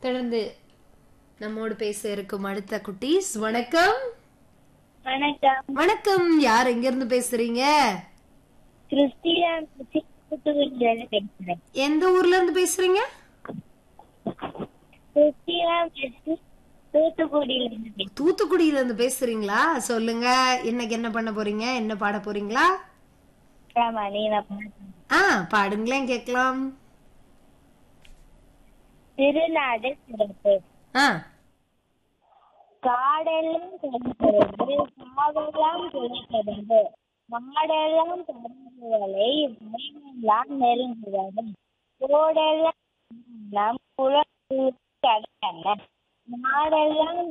தொடர்ந்து நம்மோடு பேச இருக்கும் அடுத்த குட்டீஸ் வணக்கம் வணக்கம் வணக்கம் யார் எங்க இருந்து பேசுறீங்க கிறிஸ்டியா தூத்துக்குடியிலிருந்து பேசுறேன் எந்த ஊர்ல இருந்து பேசுறீங்க கிறிஸ்டியா தூத்துக்குடியிலிருந்து பேசுறேன் தூத்துக்குடியில இருந்து பேசுறீங்களா சொல்லுங்க இன்னைக்கு என்ன பண்ண போறீங்க என்ன பாட போறீங்களா ஆமா நீ நான் பாடுறேன். ஆ பாடுங்களேன் கேட்கலாம் திருநாடு சிறப்பு ஆ காடெல்லாம் கழிக்கிறது காவெல்லாம் துளைக்கிறது மாடெல்லாம் பறந்துகளை மயிலெல்லாம் நெருங்குவது கோடெல்லாம் நம் குளம் மாடெல்லாம்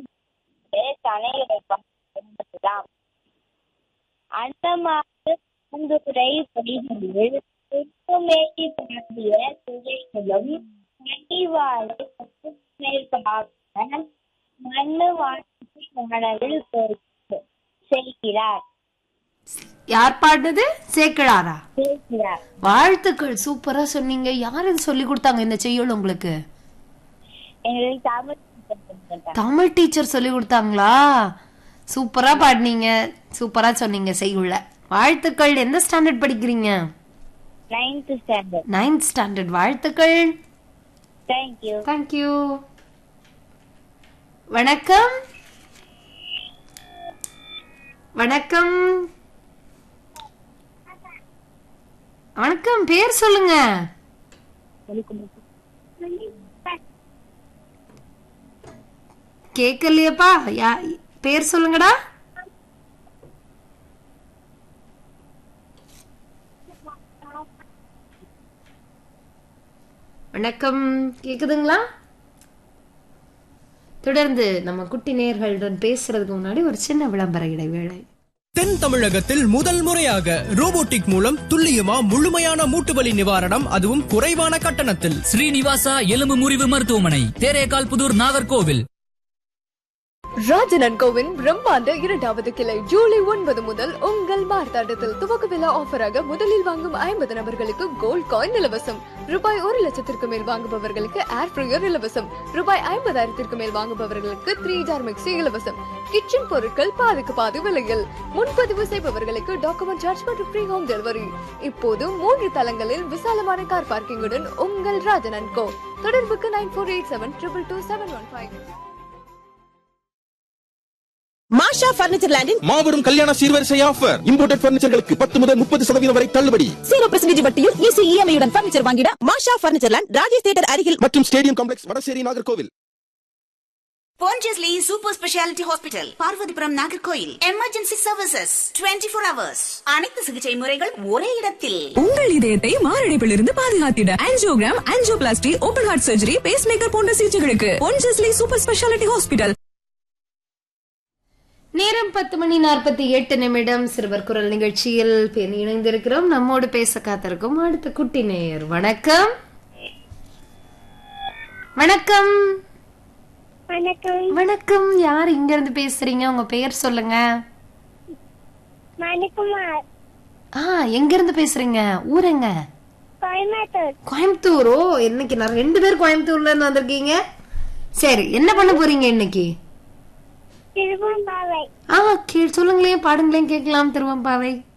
தனையுடைப்பாம் அந்த மாதிரி பூந்துரை பொடிகளில் சுற்றுமேடி பாடிய துறைகளும் கட்டிவாழை மேற்பாக மண்ணு வாசி வானவில் பொறுப்பு செய்கிறார் யார் பாடுனது சேக்கிழாரா செய்கிறார் வாழ்த்துக்கள் சூப்பரா சொன்னீங்க யார் இது சொல்லி கொடுத்தாங்க இந்த செய்யுள் உங்களுக்கு எங்களுக்கு தமிழ் சொல்லித்தந்தார். தமிழ் டீச்சர் சொல்லி கொடுத்தாங்களா சூப்பரா பாடுனீங்க சூப்பரா சொன்னீங்க செய்யுள்ள வாழ்த்துக்கள் எந்த ஸ்டாண்டர்ட் படிக்கிறீங்க நைன்த் ஸ்டாண்டர்ட் நைன்த் ஸ்டாண்டர்ட் வாழ்த்துக்கள் தேங்க்யூ தேங்க்யூ வணக்கம் வணக்கம் வணக்கம் பேர் சொல்லுங்க கேக்கலையப்பா யா பேர் சொல்லுங்கடா வணக்கம் கேக்குதுங்களா தொடர்ந்து நம்ம குட்டி நேர்களுடன் பேசுறதுக்கு முன்னாடி ஒரு சின்ன விளம்பர இடைவேளை தென் தமிழகத்தில் முதல் முறையாக ரோபோட்டிக் மூலம் துல்லியமா முழுமையான மூட்டு வலி நிவாரணம் அதுவும் குறைவான கட்டணத்தில் ஸ்ரீனிவாசா எலும்பு முறிவு மருத்துவமனை தேரேகால் புதூர் நாகர்கோவில் ராஜனன் கோவின் பிரம்மாண்ட இரண்டாவது கிளை ஜூலை ஒன்பது முதல் உங்கள் மார்த்தாண்டத்தில் துவக்க விழா ஆஃபராக முதலில் வாங்கும் ஐம்பது நபர்களுக்கு கோல்ட் காயின் இலவசம் ரூபாய் ஒரு லட்சத்திற்கு மேல் வாங்குபவர்களுக்கு ஏர் ஃப்ரையர் இலவசம் ரூபாய் ஐம்பதாயிரத்திற்கு மேல் வாங்குபவர்களுக்கு த்ரீ ஜார் மிக்சி இலவசம் கிச்சன் பொருட்கள் பாதிக்கு பாதி விலையில் முன்பதிவு செய்பவர்களுக்கு டாக்குமெண்ட் சார்ஜ் மற்றும் ஃப்ரீ ஹோம் டெலிவரி இப்போது மூன்று தளங்களில் விசாலமான கார் பார்க்கிங்குடன் உங்கள் ராஜனன் கோ தொடர்புக்கு nine four eight seven triple two seven one five Masha furniture லேண்டில் மாபெரும் கல்யாண சீர்வரிசை ஆஃபர் இம்போர்ட்டட் பர்னிச்சர்களுக்கு பத்து முதல் முப்பது சதவீதம் வரை தள்ளுபடி ஜீரோ பர்சன்டேஜ் வட்டியில் ஈஸி இஎம்ஐ உடன் பர்னிச்சர் வாங்கிட Masha furniture land Rajesh theatre அருகில் மற்றும் stadium complex Vadasery Nagercoil Pondicherry Super Speciality Hospital, Parvathipuram Nagercoil emergency services 24 four hours அனைத்து சிகிச்சை முறைகள் ஒரே இடத்தில் உங்கள் இதயத்தை மாரடைப்பிலிருந்து பாதுகாத்திட angiogram angioplasty open heart surgery pacemaker போன்ற சிகிச்சைகளுக்கு பொன்ஜஸ்லி சூப்பர் ஸ்பெஷாலிட்டி ஹாஸ்பிட்டல் நேரம் பத்து மணி நாற்பத்தி எட்டு நிமிடம் சிறுவர் குரல் நிகழ்ச்சியில் பெண் இணைந்திருக்கிறோம் நம்மோடு பேச காத்திருக்கும் அடுத்த குட்டி நேயர் வணக்கம் வணக்கம் வணக்கம் வணக்கம் யார் இங்க இருந்து பேசுறீங்க உங்க பெயர் சொல்லுங்க மணிக்குமார் ஆ எங்க இருந்து பேசுறீங்க ஊரெங்க கோயம்புத்தூர் கோயம்புத்தூர் ஓ இன்னைக்கு நான் ரெண்டு பேர் கோயம்புத்தூர்ல இருந்து வந்திருக்கீங்க சரி என்ன பண்ண போறீங்க இன்னைக்கு திருவம்பாவை ஆ கே சொல்லுங்களேன் பாடுங்களேன் கேட்கலாம் திருவம்பாவை